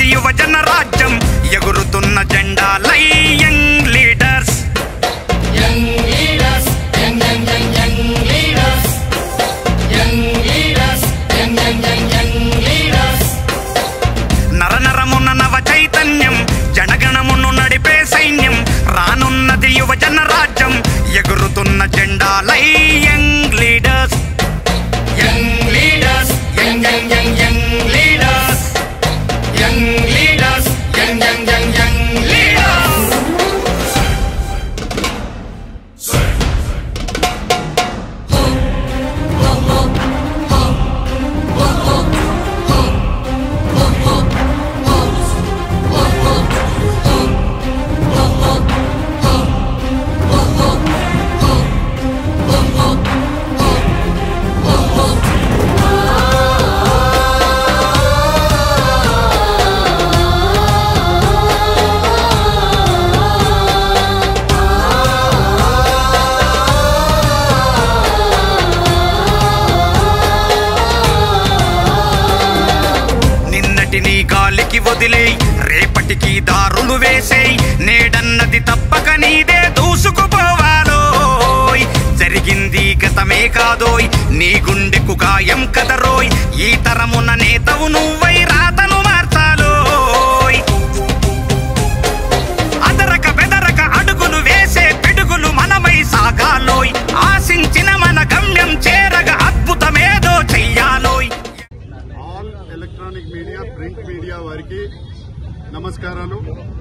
యువజన రాజ్యం ఎగురుతున్న జెండా లై young leaders Young leaders, young, young, young, young leaders. Young leaders, young, young, young, young leaders. నరనరమున నవ చైతన్యం జనగణమును నడిపే సైన్యం రానున్నది యువజన రాజ్యం ఎగురుతున్న జెండా లై young leaders Young leaders, young, young, young, young leaders. Young leaders, young, young, young, young leaders. నిన్నటిని గాలికి వదిలేయ్ రేపటికి దారులు వేసేయ్ నేడన్నది తప్పక నీదే దూసుకుపోవాలోయ్ జరిగింది గతమే కాదోయ్ నీ గుండెకు గాయం కదరోయ్ ఈ తరమున నేతవు నువ్వై రాతను మార్చాలోయ్ అదరక బెదరక అడుగులు వేసే పిడుగులు మనమై సాగాలోయ్ ఆశించిన మన గమ్యం చేరగా అద్భుతమేదో చెయ్యాలోయ్ all electronic media print media వారికి నమస్కారాలు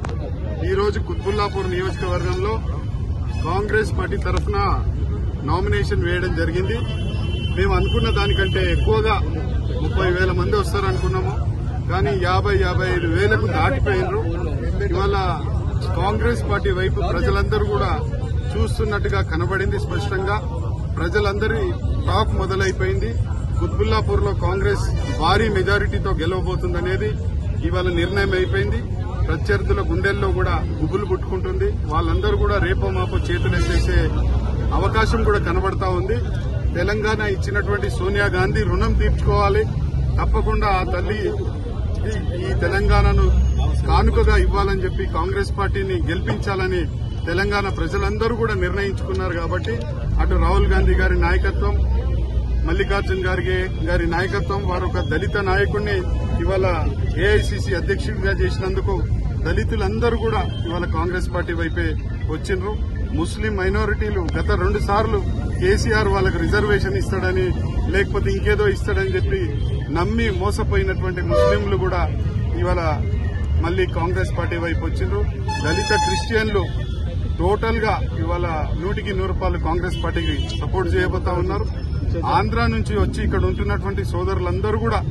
ఈరోజు కుత్బుల్లాపూర్ నియోజకవర్గంలో కాంగ్రెస్ పార్టీ తరఫున నామినేషన్ వేయడం జరిగింది మేము అనుకున్న దానికంటే ఎక్కువగా ముప్పై వేల మంది వస్తారనుకున్నాము కానీ యాభై యాభై ఐదు వేలకు దాటిపోయినరు ఇవాళ కాంగ్రెస్ పార్టీ వైపు ప్రజలందరూ కూడా చూస్తున్నట్టుగా కనబడింది స్పష్టంగా ప్రజలందరి టాక్ మొదలైపోయింది కుత్బుల్లాపూర్ లో కాంగ్రెస్ భారీ మెజారిటీతో గెలవబోతుందనేది ఇవాళ నిర్ణయం అయిపోయింది ప్రత్యర్థుల గుండెల్లో కూడా గుబులు పుట్టుకుంటుంది వాళ్ళందరూ కూడా రేపో మాపో చేతులెత్తేసే అవకాశం కూడా కనబడతా ఉంది తెలంగాణ ఇచ్చినటువంటి సోనియా గాంధీ రుణం తీర్చుకోవాలి తప్పకుండా ఆ తల్లి ఈ- ఈ తెలంగాణను కానుకగా ఇవ్వాలని చెప్పి కాంగ్రెస్ పార్టీని గెలిపించాలని తెలంగాణ ప్రజలందరూ కూడా నిర్ణయించుకున్నారు కాబట్టి అటు రాహుల్ గాంధీ గారి నాయకత్వం మల్లికార్జున్ గారికి గారి నాయకత్వం వారు ఒక దళిత నాయకుడిని ఇవాళ ఏఐసిసి అధ్యక్షుడిగా చేసినందుకు దళితులందరూ కూడా ఇవాళ కాంగ్రెస్ పార్టీ వైపే వచ్చిండ్రు ముస్లిం మైనారిటీలు గత రెండు సార్లు కేసీఆర్ వాళ్ళకు రిజర్వేషన్ ఇస్తాడని లేకపోతే ఇంకేదో ఇస్తాడని చెప్పి నమ్మి మోసపోయినటువంటి ముస్లింలు కూడా ఇవాళ మళ్ళీ కాంగ్రెస్ పార్టీ వైపు వచ్చిండ్రు దళిత క్రిస్టియన్లు టోటల్ గా ఇవాళ నూటికి నూరు రూపాయలు కాంగ్రెస్ పార్టీకి సపోర్ట్ చేయబోతా ఉన్నారు ఆంధ్ర నుంచి వచ్చి ఇక్కడ ఉంటున్నటువంటి సోదరులందరూ కూడా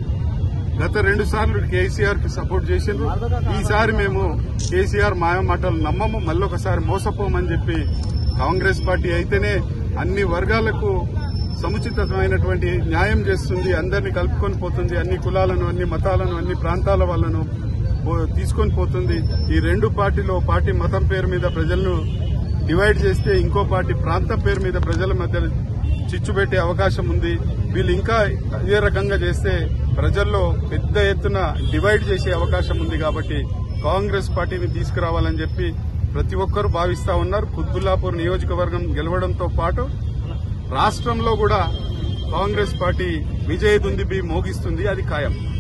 గత రెండు సార్లు కేసీఆర్ కి సపోర్ట్ చేసిండ్రు ఈసారి మేము కేసీఆర్ మాయ మాటలు నమ్మము మళ్ళొకసారి మోసపోమని చెప్పి కాంగ్రెస్ పార్టీ అయితేనే అన్ని వర్గాలకు సముచితమైనటువంటి న్యాయం చేస్తుంది అందరినీ కలుపుకొని పోతుంది అన్ని కులాలను అన్ని మతాలను అన్ని ప్రాంతాల వాళ్ళను పో- తీసుకొని పోతుంది ఈ రెండు పార్టీలో పార్టీ మతం పేరు మీద ప్రజలను డివైడ్ చేస్తే ఇంకో పార్టీ ప్రాంతం పేరు మీద ప్రజల మధ్య చిచ్చు పెట్టే అవకాశం ఉంది వీళ్ళు ఇంకా ఇదే రకంగా చేస్తే ప్రజల్లో పెద్ద ఎత్తున డివైడ్ చేసే అవకాశం ఉంది కాబట్టి కాంగ్రెస్ పార్టీని తీసుకురావాలని చెప్పి ప్రతి ఒక్కరూ భావిస్తా ఉన్నారు కుత్బుల్లాపూర్ నియోజకవర్గం గెలవడంతో పాటు రాష్ట్రంలో కూడా కాంగ్రెస్ పార్టీ విజయ దుందిబి మోగిస్తుంది అది ఖాయం